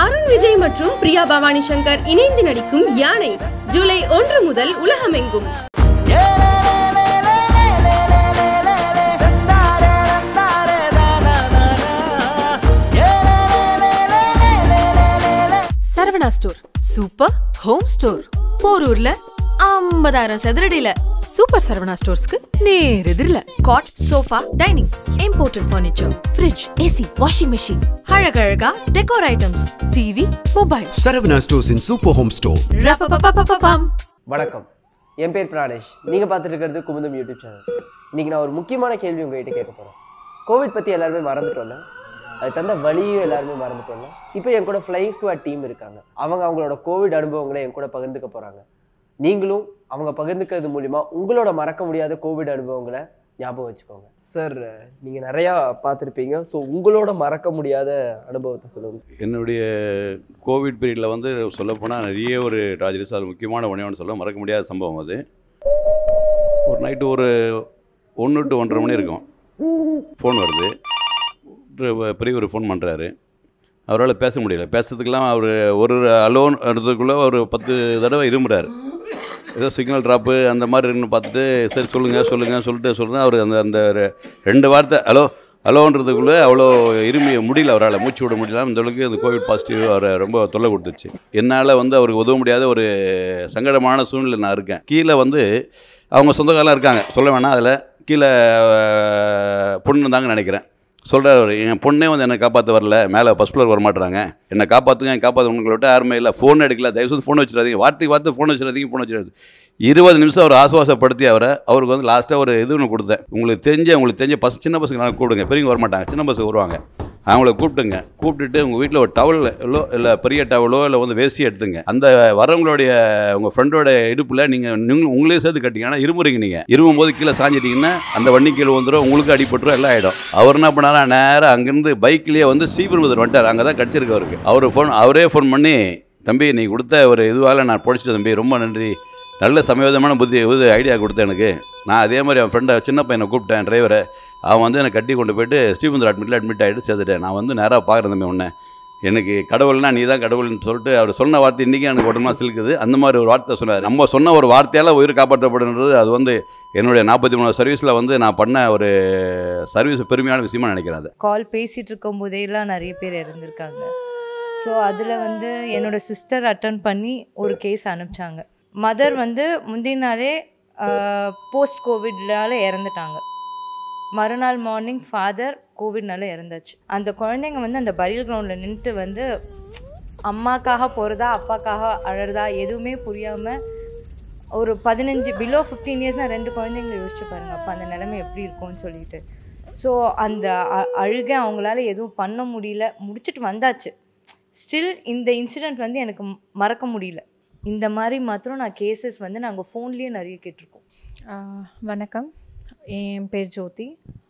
அருண் விஜய் மற்றும் பிரியா பவானி சங்கர் இணைந்து நடிக்கும் யானை ஜூலை ஒன்று முதல் உலகமெங்கும் Saravana store super home store போரூர்ல ஐம்பதாயிரம் சதுரடியில சூப்பர் சரவணா ஸ்டோர்ஸ்க்கு நேர் எதிரில cot sofa dining imported furniture fridge AC washing machine அழகழகா decor items TV mobile Saravana Stores in Super Home Store. ரப்பப்பப்பப்பப்பம் வணக்கம் என் பேர் பிராணேஷ் நீங்கள் பார்த்துட்டு இருக்கிறது குமுதம் யூடியூப் சேனல் இன்றைக்கி நான் ஒரு முக்கியமான கேள்வி உங்ககிட்ட கேட்க போகிறேன் கோவிட் பற்றி எல்லாருமே மறந்துட்டோம்ல அது தந்த வழியும் எல்லாருமே மறந்துட்டோம்ல இப்போ என் கூட ஃப்ளைங் ஸ்குவாட் டீம் இருக்காங்க அவங்க அவங்களோட கோவிட் அனுபவங்களை என் கூட பகிர்ந்துக்க போகிறாங்க நீங்களும் அவங்க பகிர்ந்துக்கிறது மூலிமா உங்களோட மறக்க முடியாத கோவிட் அனுபவங்களை ஞாபகம் வச்சுக்கோங்க சார் நீங்கள் நிறையா பார்த்துருப்பீங்க ஸோ உங்களோட மறக்க முடியாத அனுபவத்தை சொல்லுங்கள் என்னுடைய கோவிட் பீரியடில் வந்து சொல்லப்போனால் நிறைய ஒரு ட்ராஜடிஸ் அது முக்கியமான ஒன்றே ஒன்று சொல்ல மறக்க முடியாத சம்பவம் அது ஒரு நைட்டு ஒரு ஒன்று டு ஒன்றரை மணி இருக்கும் ஃபோன் வருது ஒரு பெரியவர் ஃபோன் பண்ணுறாரு அவரால் பேச முடியல பேசுறதுக்கெல்லாம் அவர் ஒரு அலோன் எடுத்துக்குள்ளே ஒரு பத்து தடவை இருமுறாரு ஏதோ சிக்னல் ட்ராப்பு அந்த மாதிரி இருக்குன்னு பார்த்துட்டு சரி சொல்லுங்கள் சொல்லுங்கள் சொல்லிட்டு சொல்கிறேன் அவர் அந்த அந்த ரெ- ரெண்டு வார்த்தை ஹலோ ஹலோன்றதுக்குள்ளே அவ்வளோ இருமி முடியல அவரால் மூச்சு விட முடியல அந்த அளவுக்கு அந்த கோவிட் பாசிட்டிவ் அவரை ரொம்ப தொல்லை கொடுத்துருச்சு என்னால் வந்து அவருக்கு உதவ முடியாத ஒரு சங்கடமான சூழ்நிலை நான் இருக்கேன் கீழே வந்து அவங்க சொந்தக்காரெலாம் இருக்காங்க சொல்ல வேணாம் அதில் கீழே அஹ், பொண்ணு தாங்க நினைக்கிறேன் சொல்கிறார் என் பொண்ணே வந்து என்னை காப்பாற்ற வரல மேலே ஃபஸ்ட் ஃப்ளோர் வர மாட்டுறாங்க என்னை காப்பாற்றுங்க என் காப்பாற்றுங்களை விட்டு யாருமே இல்லை ஃபோன் எடுக்கல தயவுசெய்து ஃபோன் வச்சிடாதீங்க வார்த்தைக்கு வார்த்தை ஃபோன் வச்சிடாதீங்க ஃபோன் வச்சிடாது இருபது நிமிஷம் அவர் ஆசுவாசப்படுத்தி அவரை அவருக்கு வந்து லாஸ்ட்டாக ஒரு இது ஒன்று கொடுத்தேன் உங்களுக்கு தெரிஞ்ச உங்களுக்கு தெரிஞ்ச பசங்க சின்ன பசங்க நான் கூப்பிடுங்க பெரியவங்க வர மாட்டாங்க சின்ன பசங்க வருவாங்க அவங்கள கூப்பிட்டுங்க கூப்பிட்டுட்டு உங்கள் வீட்டில் ஒரு டவலோ இல்லை பெரிய டவலோ இல்லை வந்து வேஷ்டி எடுத்துங்க அந்த வரவங்களுடைய உங்கள் ஃப்ரெண்டோட இடுப்பில் நீங்கள் நீங்கள் உங்களே சேர்த்து கட்டிங்க ஆனால் இருமுறீங்க நீங்கள் இருமும் போது கீழே சாஞ்சிட்டிங்கன்னா அந்த வண்டி கீழே வந்துடும் உங்களுக்கு அடிபட்டுரும் எல்லாம் ஆகிடும் அவர் என்ன பண்ணாரா நேராக அங்கேருந்து பைக்லேயே வந்து ஸ்ரீபெரும்புதூர் வந்துட்டார் அங்கே தான் கடிச்சிருக்கு அவருக்கு அவர் ஃபோன் அவரே ஃபோன் பண்ணி தம்பி நீ கொடுத்த ஒரு இதுவால் நான் பொடிச்சிட்டேன் தம்பி ரொம்ப நன்றி நல்ல சமயோதமான புத்தி இது ஐடியா கொடுத்த எனக்கு நான் அதே மாதிரி அவன் ஃப்ரெண்டை சின்ன பையனை கூப்பிட்டேன் டிரைவரை அவன் வந்து என்னை கட்டி கொண்டு போயிட்டு ஸ்ரீபுந்தர் அட்மிட்டில் அட்மிட் ஆகிட்டு சேர்த்துட்டேன் நான் வந்து நேராக பார்க்குறேன் தம்பி உன்னை எனக்கு கடவுள்னா நீ தான் கடவுள்னு சொல்லிட்டு அவர் சொன்ன வார்த்தை இன்றைக்கி எனக்கு உடனே சிலுக்குது அந்த மாதிரி ஒரு வார்த்தை சொன்னார் நம்ம சொன்ன ஒரு வார்த்தையால் உயிர் காப்பாற்றப்படுன்றது அது வந்து என்னுடைய நாற்பத்தி மூணு சர்வீஸில் வந்து நான் பண்ண ஒரு சர்வீஸ் பெருமையான விஷயமா நினைக்கிறேன் அது கால் பேசிகிட்டு இருக்கும் போதேலாம் நிறைய பேர் இறந்துருக்காங்க ஸோ அதில் வந்து என்னோட சிஸ்டர் அட்டன் பண்ணி ஒரு கேஸ் அனுப்பிச்சாங்க மதர் வந்து முந்தின நாளே போஸ்ட் கோவிட்னால இறந்துட்டாங்க மறுநாள் மார்னிங் ஃபாதர் கோவிட்னால இறந்தாச்சு அந்த குழந்தைங்க வந்து அந்த பரியல் கிரவுண்டில் நின்றுட்டு வந்து அம்மாக்காக போகிறதா அப்பாக்காக அழறதா எதுவுமே புரியாமல் ஒரு பதினஞ்சு பிலோ ஃபிஃப்டீன் இயர்ஸ்னால் ரெண்டு குழந்தைங்களை யோசிச்சு பாருங்க அப்போ அந்த நிலைமை எப்படி இருக்கும்னு சொல்லிட்டு ஸோ அந்த அ- அழுகை அவங்களால எதுவும் பண்ண முடியல முடிச்சுட்டு வந்தாச்சு ஸ்டில் இந்த இன்சிடெண்ட் வந்து எனக்கு ம- மறக்க முடியல இந்த மாதிரி மாத்திரம் நான் கேசஸ் வந்து நாங்கள் ஃபோன்லேயே நிறைய கேட்டிருக்கோம் ஆஹ் வணக்கம் என் பேர் ஜோதி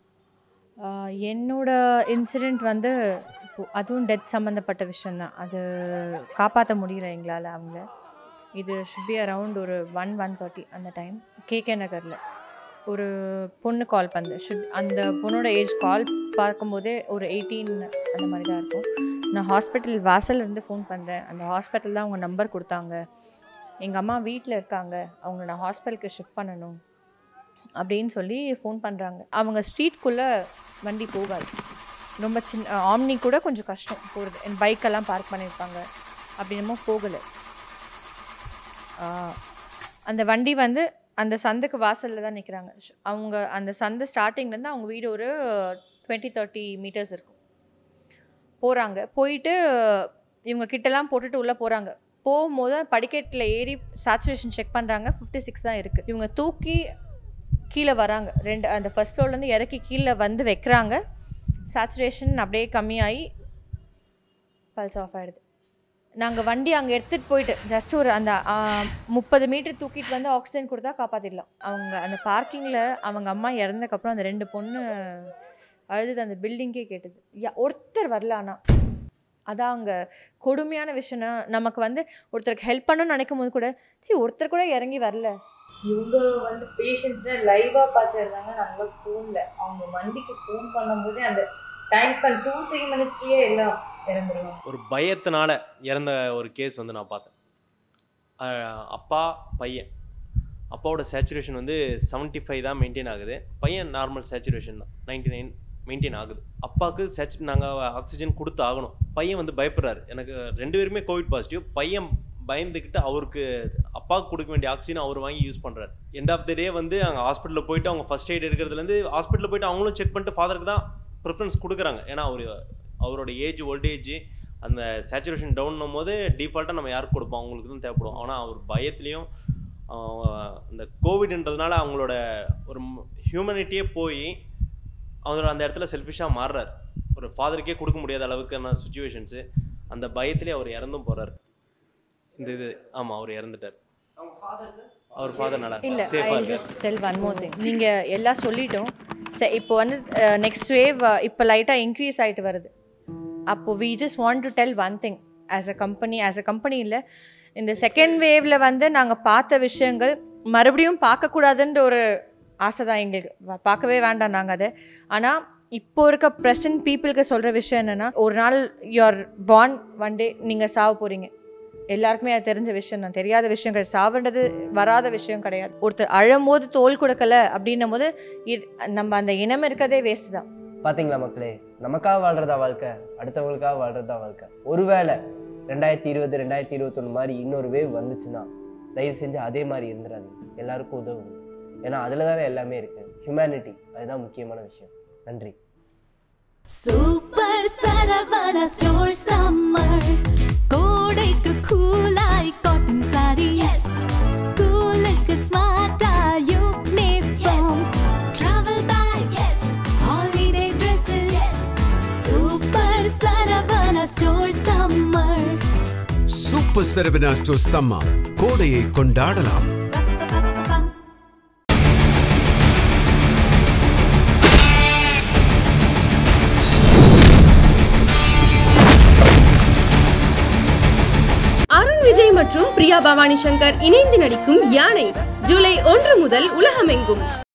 ஆஹ் என்னோட இன்சிடெண்ட் வந்து இப்போ அதுவும் டெத் சம்மந்தப்பட்ட விஷயந்தான் அது காப்பாற்ற முடியல எங்களால் அவங்கள இது ஷுட் பி அரவுண்ட் ஒரு ஒன் ஒன் தேர்ட்டி அந்த டைம் கேகே நகரில் ஒரு பொண்ணு கால் பண்ணுது ஷுட் அந்த பொண்ணோட ஏஜ் கால் பார்க்கும்போதே ஒரு எயிட்டீன் அந்த மாதிரி தான் இருக்கும் நான் ஹாஸ்பிட்டல் வாசல்ல இருந்து ஃபோன் பண்ணுறேன் அந்த ஹாஸ்பிட்டல் தான் அவங்க நம்பர் கொடுத்தாங்க எங்கள் அம்மா வீட்டில் இருக்காங்க அவங்கள நான் ஹாஸ்பிட்டலுக்கு ஷிஃப்ட் பண்ணணும் அப்படின்னு சொல்லி ஃபோன் பண்ணுறாங்க அவங்க ஸ்ட்ரீட்குள்ளே வண்டி போகாது ரொம்ப சின்ன ஆம்னி கூட கொஞ்சம் கஷ்டம் போகிறது என் பைக்கெல்லாம் பார்க் பண்ணியிருப்பாங்க அப்படி என்னமோ போகலை அந்த வண்டி வந்து அந்த சந்துக்கு வாசலில் தான் நிற்கிறாங்க அவங்க அந்த சந்தை ஸ்டார்டிங்லேருந்து அவங்க வீடு ஒரு டுவெண்ட்டி தேர்ட்டி மீட்டர்ஸ் இருக்கும் போகிறாங்க போயிட்டு இவங்க கிட்டலாம் போட்டுட்டு உள்ளே போகிறாங்க போகும்போது படிக்கட்டில் ஏறி சேச்சுரேஷன் செக் பண்ணுறாங்க ஃபிஃப்டி சிக்ஸ் தான் இருக்குது இவங்க தூக்கி கீழே வராங்க ரெண்டு அந்த ஃபர்ஸ்ட் ஃப்ளோர்லேருந்து இறக்கி கீழே வந்து வைக்கிறாங்க சேச்சுரேஷன் அப்படியே கம்மியாகி பல்ஸ் ஆஃப் ஆகிடுது நாங்கள் வண்டி அங்கே எடுத்துகிட்டு போயிட்டு ஜஸ்ட் ஒரு அந்த முப்பது மீட்டர் தூக்கிட்டு வந்து ஆக்சிஜன் கொடுத்தா காப்பாற்றிடலாம் அவங்க அந்த பார்க்கிங்கில் அவங்க அம்மா இறந்தக்கப்புறம் அந்த ரெண்டு பொண்ணு அழுது அந்த பில்டிங்கே கேட்டது யா ஒருத்தர் வரல ஆனால் அதான் அங்கே கொடுமையான விஷயம்னா நமக்கு வந்து ஒருத்தருக்கு ஹெல்ப் பண்ணணும்னு நினைக்கும் போது கூட சரி ஒருத்தர் கூட இறங்கி வரல இவங்க வந்து பேஷண்ட்ஸை லைவாக பார்த்துருந்தாங்க நாங்கள் ஃபோனில் அவங்க வண்டிக்கு ஃபோன் பண்ணும்போதே அந்த டைம் ஸ்பெண்ட் டூ த்ரீ மினிட்ஸ்லயே எல்லாம் இறந்துருவாங்க ஒரு பயத்தினால இறந்த ஒரு கேஸ் வந்து நான் பார்த்தேன் அஹ் அப்பா பையன் அப்பாவோட சேச்சுரேஷன் வந்து 75 ஃபைவ் தான் மெயின்டைன் ஆகுது பையன் நார்மல் சேச்சுரேஷன் தான் நைன்டி நைன் மெயின்டைன் ஆகுது அப்பாவுக்கு சேச்சு நாங்கள் ஆக்சிஜன் கொடுத்து ஆகணும் பையன் வந்து பயப்படுறாரு எனக்கு ரெண்டு பேருமே கோவிட் பாசிட்டிவ் பையன் பயந்துக்கிட்டு அவருக்கு அப்பாவுக்கு கொடுக்க வேண்டிய ஆக்சிஜன் அவர் வாங்கி யூஸ் பண்ணுறாரு எண்ட் ஆஃப் த டே வந்து அங்கே ஹாஸ்பிட்டலில் போயிட்டு அவங்க ஃபர்ஸ்ட் எய்ட் எடுக்கிறதுலேருந்து ஹாஸ்பிட்டலில் போயிட்டு அவங்களும் செக் பண்ணிட்டு ஃபாதருக்கு தான் ப்ரிஃபரன்ஸ் கொடுக்குறாங்க ஏன்னா அவர் அவரோட ஏஜ் ஓல்டேஜ் அந்த சேச்சுரேஷன் டவுன்னும் போது டிஃபால்ட்டாக நம்ம யாருக்கு கொடுப்போம் அவங்களுக்கு தான் தேவைப்படும் ஆனால் அவர் பயத்துலேயும் இந்த கோவிட்ன்றதுனால அவங்களோட ஒரு ஹியூமனிட்டியே போய் அவர் அந்த இடத்துல செல்ஃபிஷாக மாறுறாரு ஒரு ஃபாதருக்கே கொடுக்க முடியாத அளவுக்கான சுச்சுவேஷன்ஸு அந்த பயத்திலே அவர் இறந்தும் போகிறார் இந்த இது ஆமாம் அவர் இறந்துட்டார் அவர் ஃபாதர் நல்லா இல்லை ஐ சேஃபாக இருக்கார் just tell one more thing நீங்கள் எல்லாம் சொல்லிட்டோம் ச இப்போ வந்து நெக்ஸ்ட் வேவ் இப்போ லைட்டாக இன்க்ரீஸ் ஆகிட்டு வருது அப்போது we just want to tell one thing as a company as a company இல்லை இந்த செகண்ட் வேவில் வந்து நாங்கள் பார்த்த விஷயங்கள் மறுபடியும் பார்க்கக்கூடாதுன்ற ஒரு ஆசை தான் எங்களுக்கு வ- பார்க்கவே வேண்டாம் நாங்கள் அதை ஆனால் இப்போ இருக்க ப்ரெசன்ட் பீப்புளுக்கு சொல்கிற விஷயம் என்னென்னா ஒரு நாள் யுவர் பார்ன் ஒன் டே நீங்கள் சாவ போகிறீங்க எல்லாருக்குமே அது தெரிஞ்ச விஷயம் தான் தெரியாத விஷயம் கிடையாது சாவுன்றது வராத விஷயம் கிடையாது ஒருத்தர் அழும்போது தோல் கொடுக்கல அப்படின்னும் போது இ- நம்ம அந்த இனம் இருக்கிறதே வேஸ்ட் தான் பாத்தீங்களா மக்களே நமக்காக வாழ்றதா வாழ்க்கை அடுத்தவங்களுக்காக வாழ்றதா வாழ்க்கை ஒருவேளை ரெண்டாயிரத்தி இருபது ரெண்டாயிரத்தி இருபத்தொன்று மாதிரி இன்னொரு வேவ் வந்துச்சுன்னா தயவு செஞ்சு அதே மாதிரி இருந்துடாதீங்க எல்லாருக்கும் உதவுங்க ஏன்னா அதில் தானே எல்லாமே இருக்கு ஹியூமனிட்டி அதுதான் முக்கியமான விஷயம் நன்றி சூப்பர் சரவண ஸ்டோர் சம்மர் கோடைக்கு கூலாய் காட்டன் சாரீஸ் ஸ்கூலுக்கு ஸ்மார்ட்டா uniforms travel bags holiday dresses super Saravana store summer super Saravana store சம்மா கோடையை கொண்டாடலாம் அருண் விஜய் மற்றும் பிரியா பவானி சங்கர் இணைந்து நடிக்கும் யானை ஜூலை ஒன்று முதல் உலகமெங்கும்